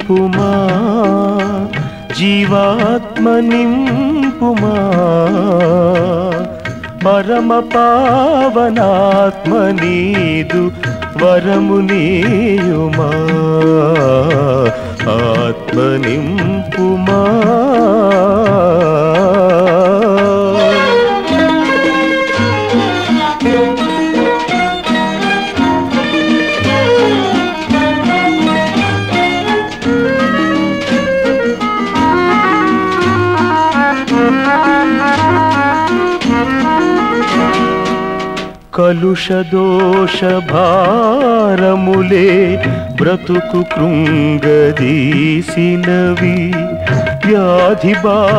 నింపుమా జీవాత్మ నింపుమా పరమ పావనాత్మ నీదు వరము నీయుమా ఆత్మ నింపుమా కలుష దోష భారములే బ్రతుకు కృంగదీసినవి వ్యాధి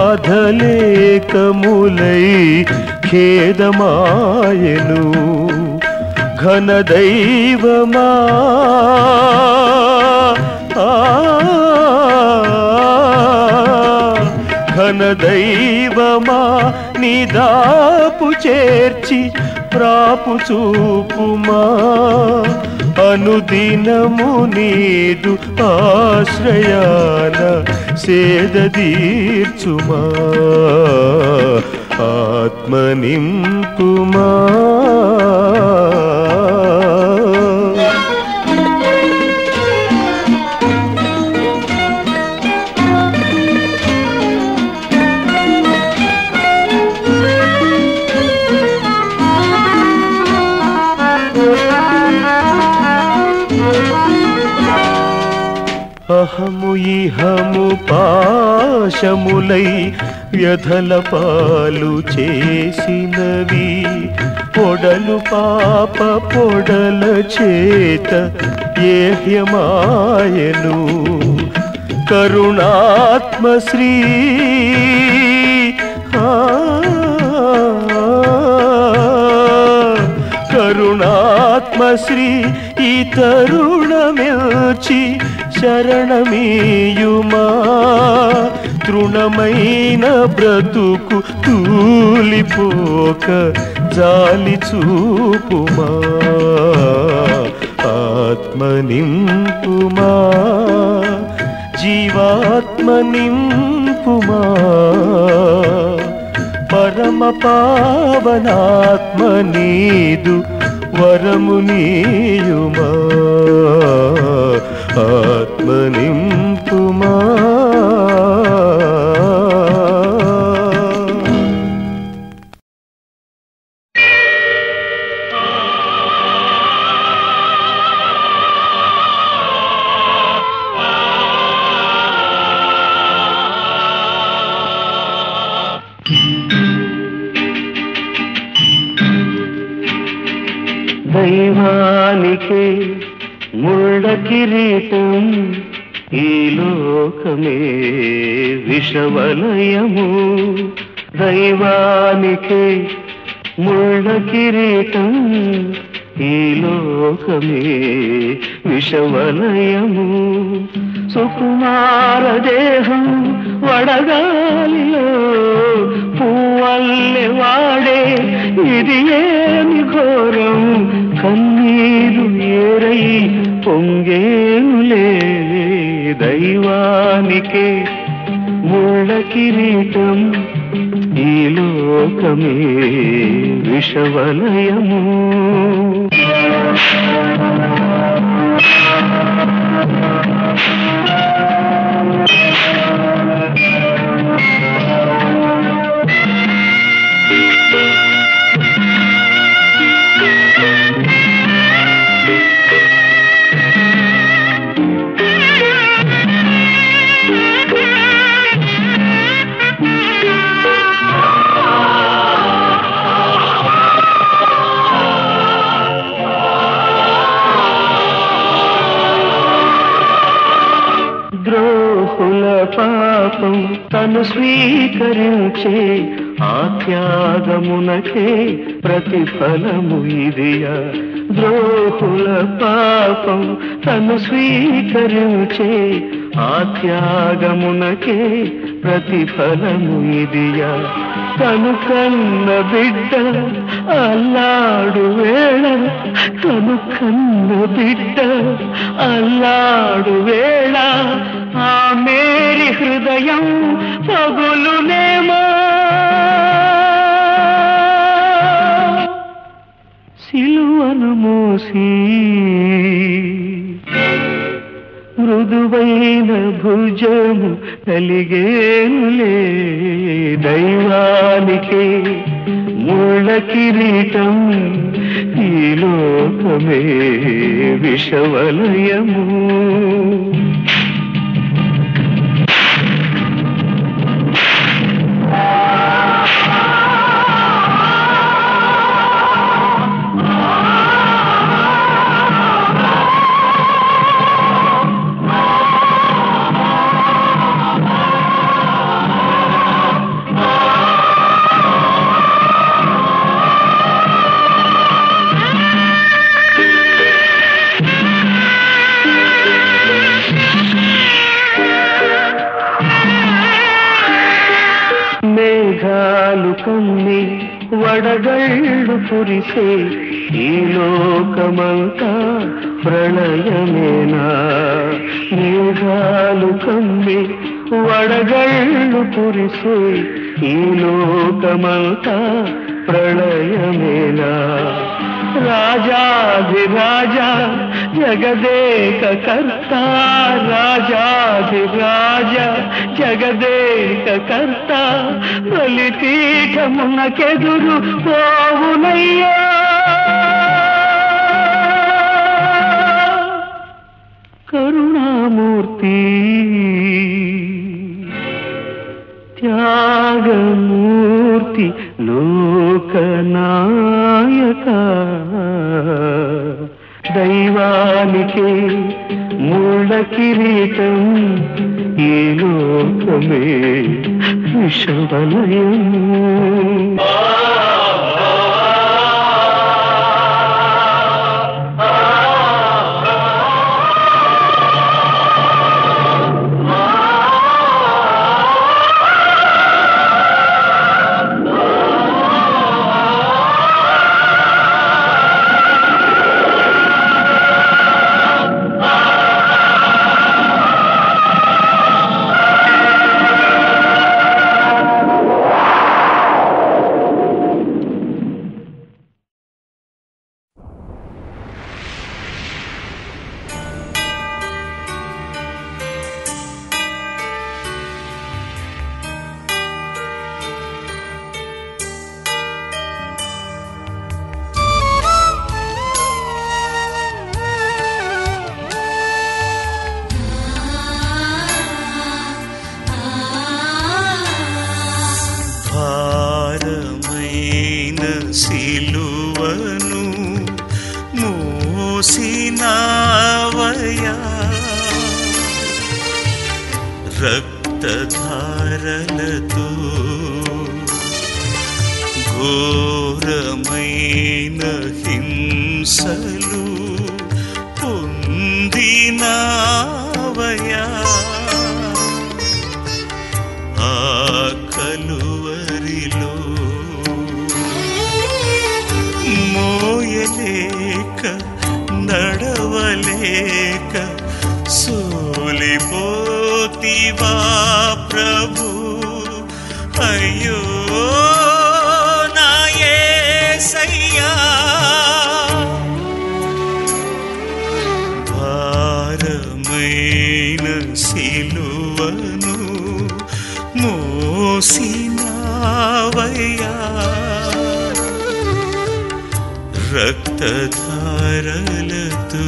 బాధలేకములై ఖేదమాయను ఘన దైవమా ఘన దైవమా నిదాపు చేర్చి ప్రాపు చూపుమా అనుదినము నీదు ఆశ్రయాన సేద తీర్చుమా ఆత్మ నింపుమా అహము ఇహము పాశములై వ్యధల పాలు చేసినవి పొడలు పాప పొడల చేత ఏహ్యమాయను కరుణాత్మ శ్రీ కరుణాత్మ శ్రీ ఈ తరుణమిల్చి శరణమీయుమా తృణమైన బ్రతుకు తూలిపోక జాలి చూపుమా ఆత్మ నింపుమా జీవాత్మ నింపుమా పరమ పావనాత్మ నీదు వరము నీయుమా ఆత్మ నింపుమా దైవానికి ముళ్ళ కిరీటం ఈ లోకమే విషవలయము దైవానికి ముళ్ళ కిరీటం ఈ లోకమే విషవలయము సుకుమార దేహం వడగాలిలో పువ్వల్లె వాడే ఇది ఏమి ఘోరం కన్నీరు ఏరై పొంగేనులే దైవానికే ముళ్ళ కిరీటం ఈ లోకమే విషవలయము ద్రోహుల పాపం తను స్వీకరించే ఆ త్యాగమునకే ప్రతిఫలము ఇదియా ద్రోహుల పాపం తను స్వీకరించే ఆ త్యాగమునకే ప్రతిఫలము ఇదియా తను కన్న బిడ్డ అల్లాడు వేళ తను కన్న బిడ్డ అల్లాడు వేళ బలమైన భుజము కలిగేనులే దైవానికే ముళ్ళ కిరీటం ఈ లోకమే విషవలయము మేఘాలు కమ్మి వడగళ్ళు కురిసే ఈ లోకమంతా ప్రళయమేనా మేఘాలు కమ్మి వడగళ్ళు కురిసే ఈ లోకమంతా ప్రళయమేనా రాజాధిరాజా జగదేక కర్త రాజాధిరాజ జగదేక కర్త బలిపీఠమునకెదురు పోవునయ్యా కరుణామూర్తి త్యాగమూర్తి లోకనాయక దైవానికి ముళ్ళ కిరీటం ఈ లోకమే విషవలయము భారమైన సిలువను మోసినావయా రక్తధారలతో ఘోరమైన హింసలు పొందినావయా ఆ కలువరిలో మోయలేక నడవలేక సోలిపోతివా ప్రభు అయ్యో నా యేసయ్యా భారమైన సిలువను మోసినావయ్యా రక్తధారలతో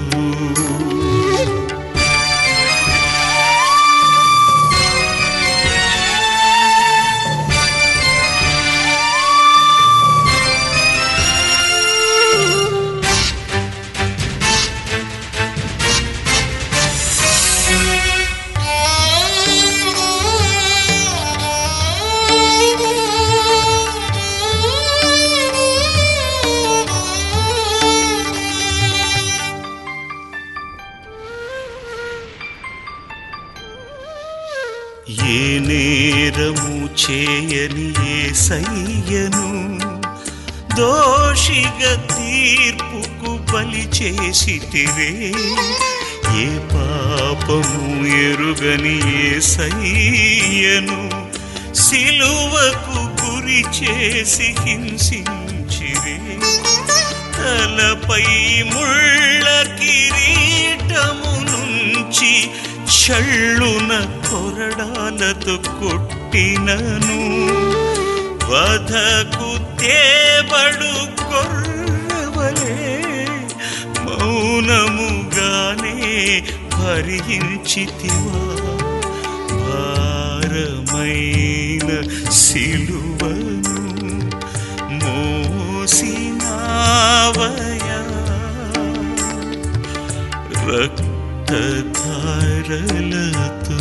ఏ నేరము చేయని ఏ సయ్యను దోషిగా తీర్పుకు బలి చేసి తిరే ఏ పాపము ఎరుగని ఏ సయ్యను సిలువకు గురి చేసి హింసించిరే తలపై ముళ్ళ కిరీటము నుంచి చళ్ళున కొరడాలతో కొట్టినను వధకు తేబడు కొర్రవలే మౌనముగానే భరించితివా భారమైన సిలువను మోసినావయా రక్తధారలతో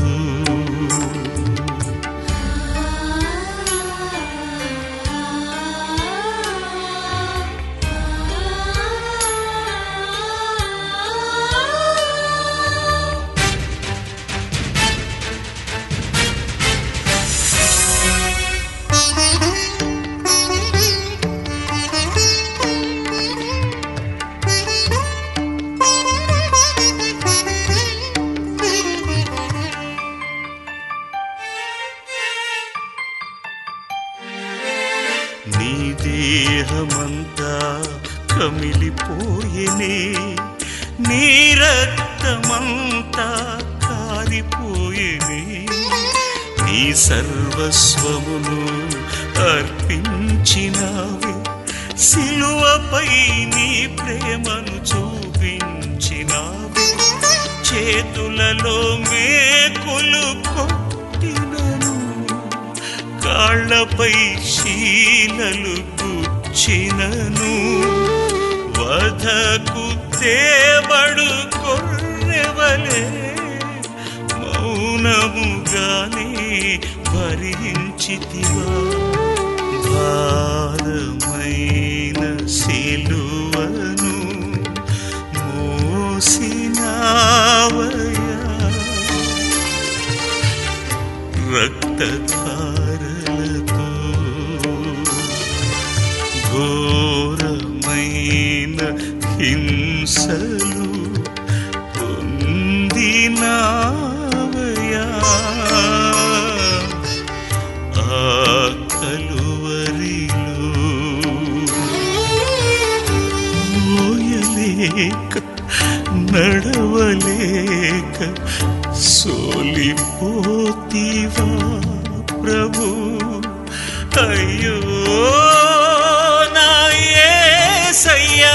నీ దేహమంతా కమిలిపోయేనే నీ రక్తమంతా కారిపోయేనే నీ సర్వస్వమును అర్పించినావే సిలువపై నీ ప్రేమను చూపించినావే చేతులలో మేకులు కొట్టినను కాళ్ళపై శీలలు గుచ్చినను వధకు తేబడు కొర్రెవలే మౌనముగానే భరించితివా భారమైన సిలువను మోసినావయా రక్తధారలతో ఘోరమైన హింసలు పొందినావయా ఆ కలువరిలో మోయలేక నడవలేక సోలిపోతీవా ప్రభు అయ్యో నా యేసయ్యా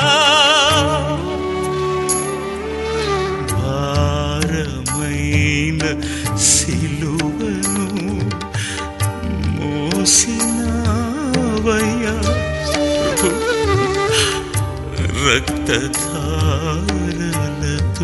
భారమైన సిలువను మోసినావయ్యా ప్రభు రక్తధారలతో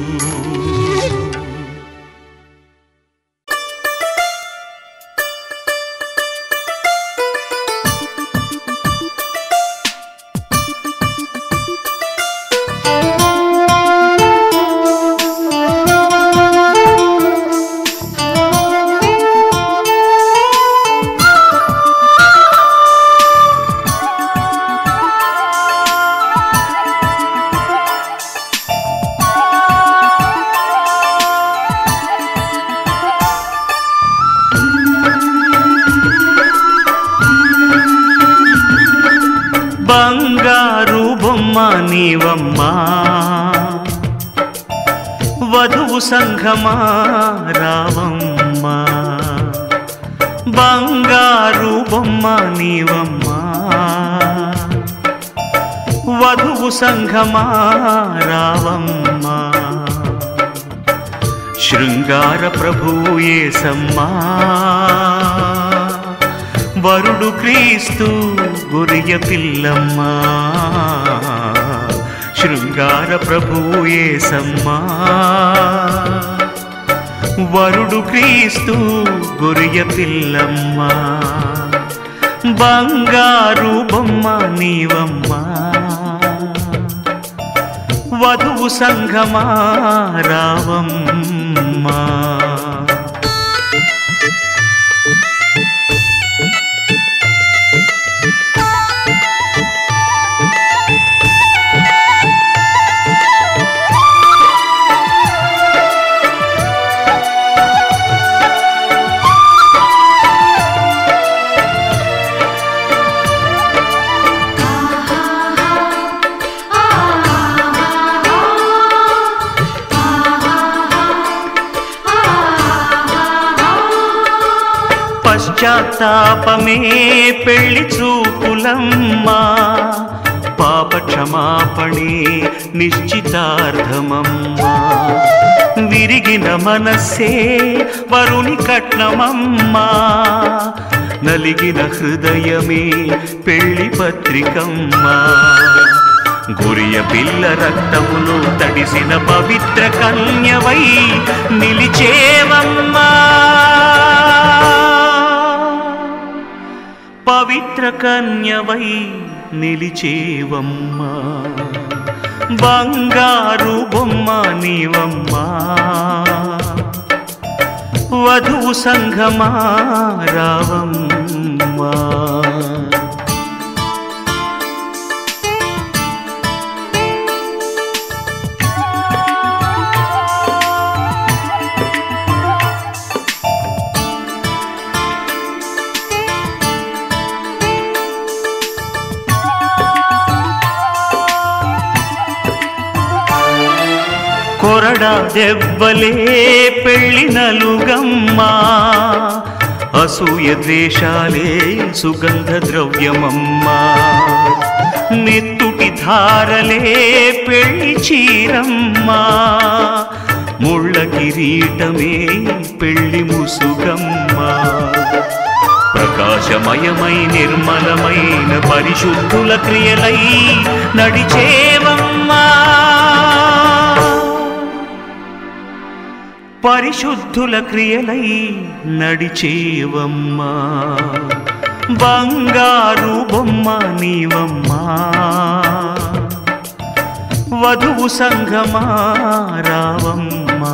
బంగారు బొమ్మ నీవమ్మా వధువు సంఘమా రావమ్మా బంగారు బొమ్మ నీవమ్మా వధువు సంఘమా రావమ్మా శృంగార ప్రభువు యేసమ్మా వరుడు క్రీస్తు గురియ పిల్లమ్మా శృంగార ప్రభువు యేసమ్మా వరుడు క్రీస్తు గురియ పిల్లమ్మా బంగారు బొమ్మ నీవమ్మా వధువు సంఘమా రావమ్మా పశ్చాత్తాపమే పెళ్లి చూపులమ్మా పాప క్షమాపణే నిశ్చితార్థమమ్మా విరిగిన మనస్సే వరుని కట్నమమ్మా నలిగిన హృదయమే పెళ్లి పత్రికమ్మా గురియ పిల్ల రక్తమును తడిసిన పవిత్ర కన్యవై నిలిచేవమ్మా పవిత్ర కన్యవై నిలిచేవమ్మా బంగారు బొమ్మ నీవమ్మా వధువు సంఘమా రావమ్మా కొరడా దెబ్బలే పెళ్లి నలుగమ్మా అసూయ ద్వేషాలే సుగంధ ద్రవ్యమమ్మా నెత్తుటి ధారలే పెళ్లి చీరమ్మా ముళ్ళ కిరీటమే పెళ్లి ముసుగమ్మా ప్రకాశమయమై నిర్మలమైన పరిశుద్ధుల క్రియలై నడిచేవమ్మా పరిశుద్ధుల క్రియలై నడిచేవమ్మా బంగారు బొమ్మ నీవమ్మా వధువు సంఘమా రావమ్మా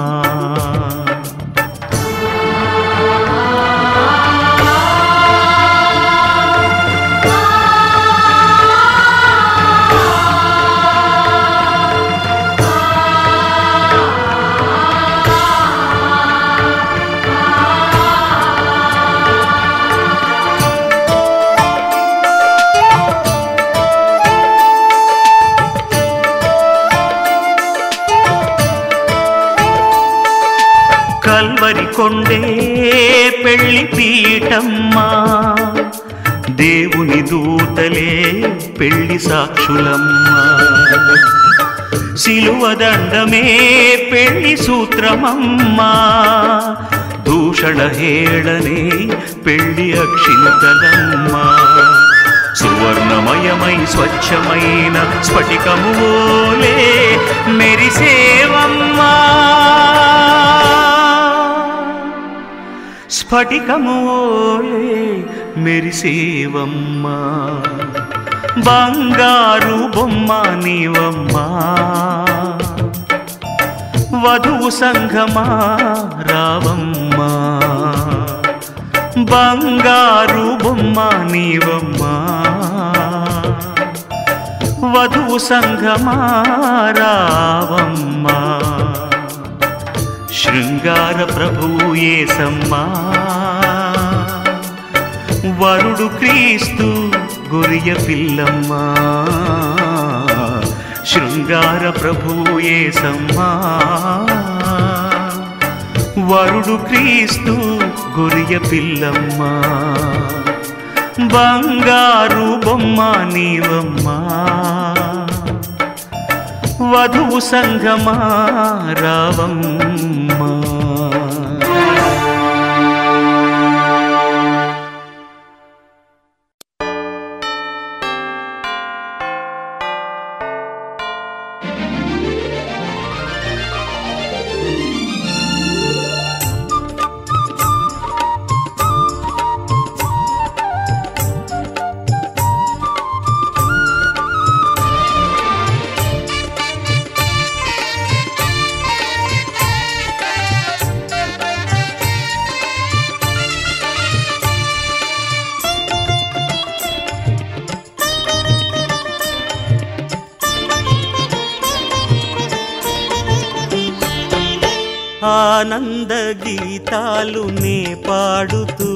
కల్వరి కొండే పెళ్లి పీఠమ్మా దేవుని దూతలే పెళ్లి సాక్షులమ్మా సిలువ దండమే పెళ్లి సూత్రమమ్మా దూషణ హేళనే పెళ్లి అక్షింతలమ్మా సువర్ణమయమై స్వచ్ఛమైన స్ఫటికము ఓలే మెరిసేవమ్మా స్ఫటికము ఓలే మెరిసేవమ్మా బంగారు బొమ్మ నీవమ్మా వధువు సంఘమా రావమ్మా బంగారు బొమ్మ నీవమ్మా వధువు సంఘమా రావమ్మా శృంగార ప్రభువు ఏసమ్మా వరుడు క్రీస్తు గొరియ పిల్లమ్మా శృంగార ప్రభువు ఏసమ్మా వరుడు క్రీస్తు గొరియ పిల్లమ్మా బంగారు బొమ్మ నీవమ్మా వధువు సంఘమా రావమ్మా ఆనంద గీతాలు నే పాడుతూ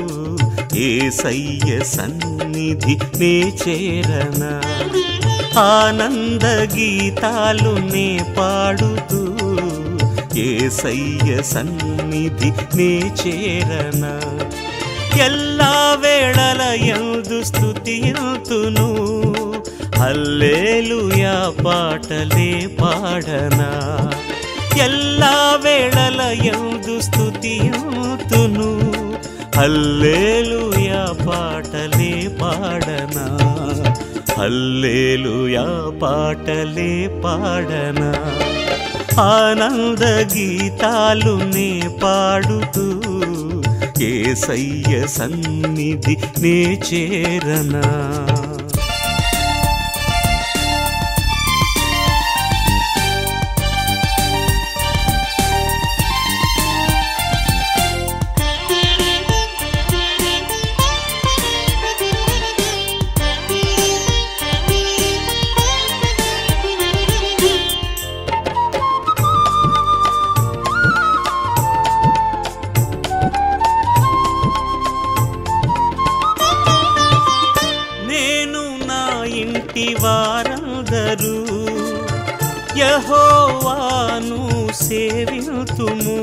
ఏసయ్య సన్నిధి నే చేరనా ఆనంద గీతాలు నే పాడుతూ ఏసయ్య సన్నిధి నే చేరనా ಎಲ್ಲಾ ವೇಳಲ ಎಂದು ಸ್ತುತಿಯುತ್ತುನು హల్లేలుయ పాటలే పాడనా ಎಲ್ಲಾ ವೇಳಲ ಎಂದು ಸ್ತುತಿಯುತ್ತುನು హల్లేలుయ పాటలే పాడనా హల్లేలుయ పాటలే పాడనా ఆనంద గీతాలు నే పాడుతూ ఏసయ్య సన్నిధి నే చేరనా నేను నా ఇంటి వారందరూ యహోవాను సేవితుము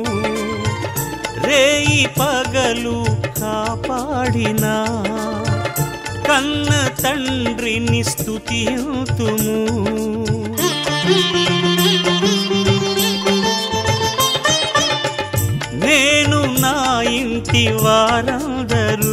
రేయి పగలు కాపాడినా కన్న తండ్రిని స్తుతియుతుము నేను నా ఇంటి వారందరూ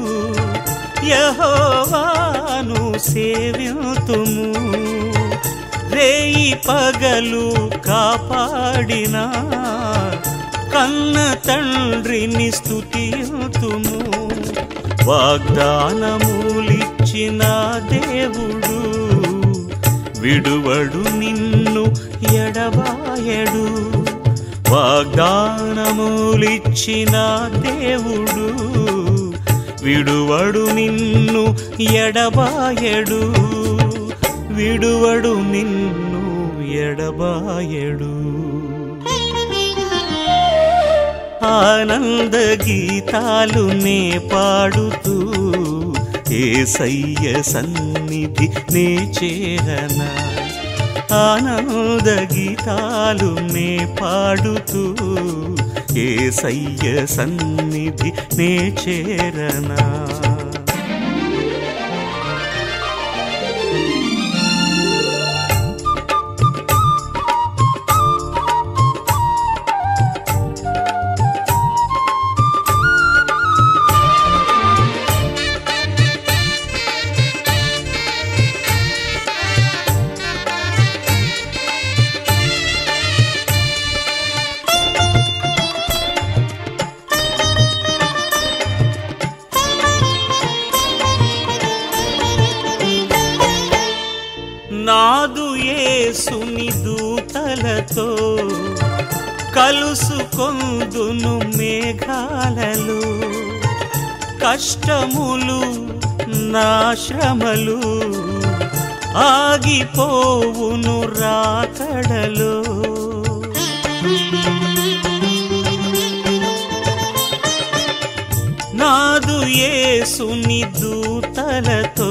యహోవాను సేవ్యుతుము రేయి పగలు కాపాడిన కన్న తండ్రిని స్తుతియుతుము వాగ్దానములిచ్చిన దేవుడు విడువడు నిన్ను ఎడబాయడు వాగ్దానములిచ్చిన దేవుడు విడువడు నిన్ను ఎడబాయడు విడువడు నిన్ను ఎడబాయడు ఆనంద గీతాలు నే పాడుతూ ఏసయ్య సన్నిధి నే చేరనా ఆనంద గీతాలు నే పాడుతూ ఏసయ్య సన్నిధి నే చేరనా నాదు యేసుని దూతలతో కలుసుకొందును మేఘాలలో కష్టములు నా శ్రమలు ఆగిపోవును రాకడలో నాదు యేసుని దూతలతో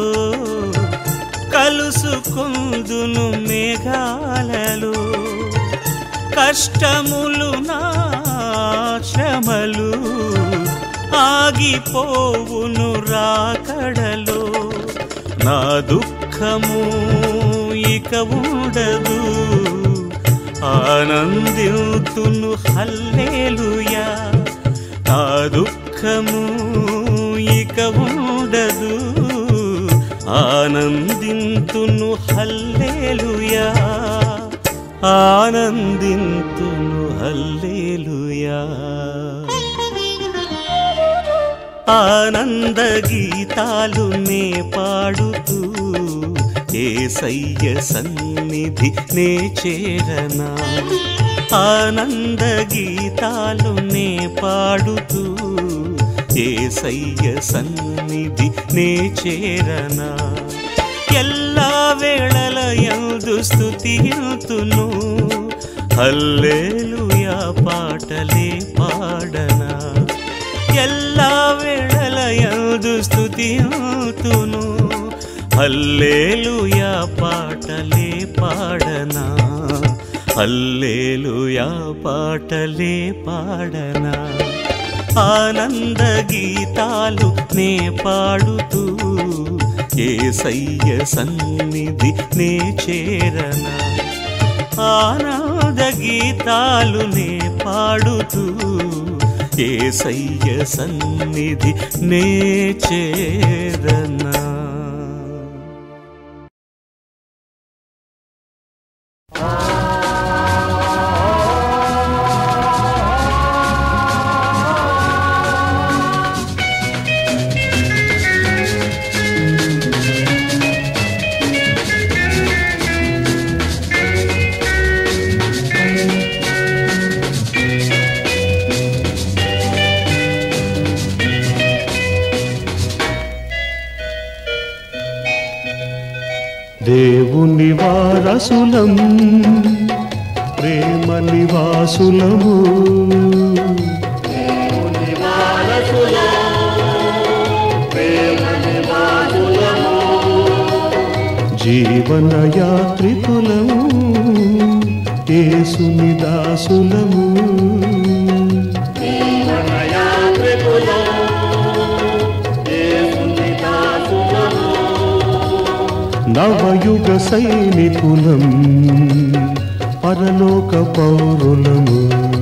కలుసుకుందును మేఘాలలో కష్టములు నా శ్రమలు ఆగిపోవును రాకడలో నా దుఃఖము ఇక ఉండదు ఆనందితును హల్లేలుయా నా దుఃఖము ఇక ఉండదు ఆనందింతును హల్లేలుయా ఆనందింతును హల్లేలుయా ఆనంద గీతాలు నే పాడుతూ ఏసయ్య సన్నిధి నే చేరనా ఆనంద గీతాలు నే పాడుతూ ఏసయ్య సన్నిధి నే చేరనా ಎಲ್ಲಾ ವೇಳಲ ಎಂದು ಸ್ತುತಿಯುತ್ತುನು ಹಲ್ಲೇಲುಯ ಪಾಟಲೇ ಪಾಡನ ಎಲ್ಲಾ ವೇಳಲ ಎಂದು ಸ್ತುತಿಯುತ್ತುನು ಹಲ್ಲೇಲುಯ ಪಾಟಲೇ ಪಾಡನ ಹಲ್ಲೇಲುಯ ಪಾಟಲೇ ಪಾಡನ ఆనంద గీతాలు నే పాడుతూ ఏసయ్య సన్నిధి నే చేరనా ఆనంద గీతాలు నే పాడుతూ ఏసయ్య సన్నిధి నే చేరనా దేవుని వారసులం ప్రేమ నివాసులము జీవన యాత్రికులము యేసుని దాసులము నవయుగ సైనికులం పరలోక పౌరులము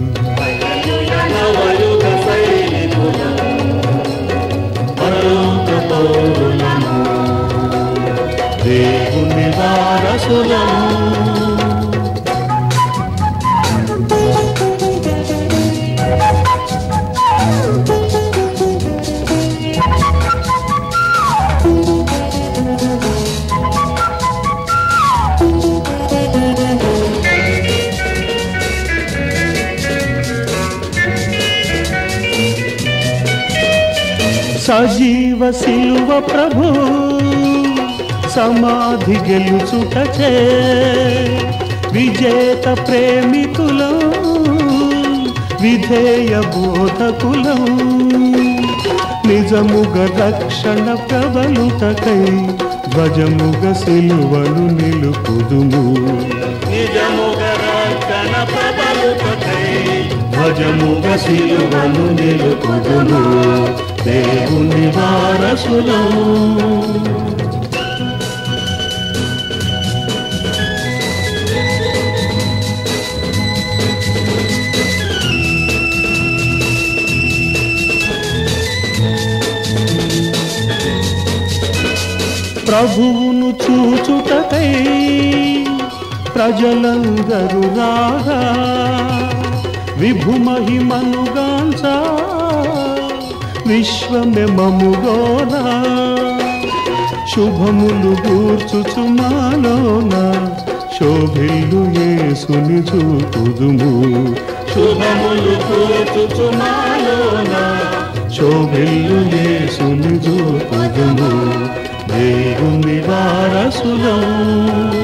పరలోక పౌరులము దేవుని వారసులము సజీవ శిలువ ప్రభు సమాధి గెలుచుటచే విజేత ప్రేమికులం విధేయ బోధకులం నిజముగ రక్షణ ప్రబలుటకై ధ్వజముగ సిలువను నిలుపుదుము నిజముగ రక్షణ ప్రబలుటకై ధ్వజముగ సిలువను నిలుపుదుము దేవుని వారసులం ప్రభువును చూచుటకై ప్రజలందరూ రాగా విభుమహిమనుగాంచా విశ్వమే మముగోరా శుభములు గూర్చుచుమాలోన శోభిల్లు యేసుని చూపుదుము శుభములు గూర్చుచుమాలోన శోభిల్లు యేసుని చూపుదుము దేవుని వారసులం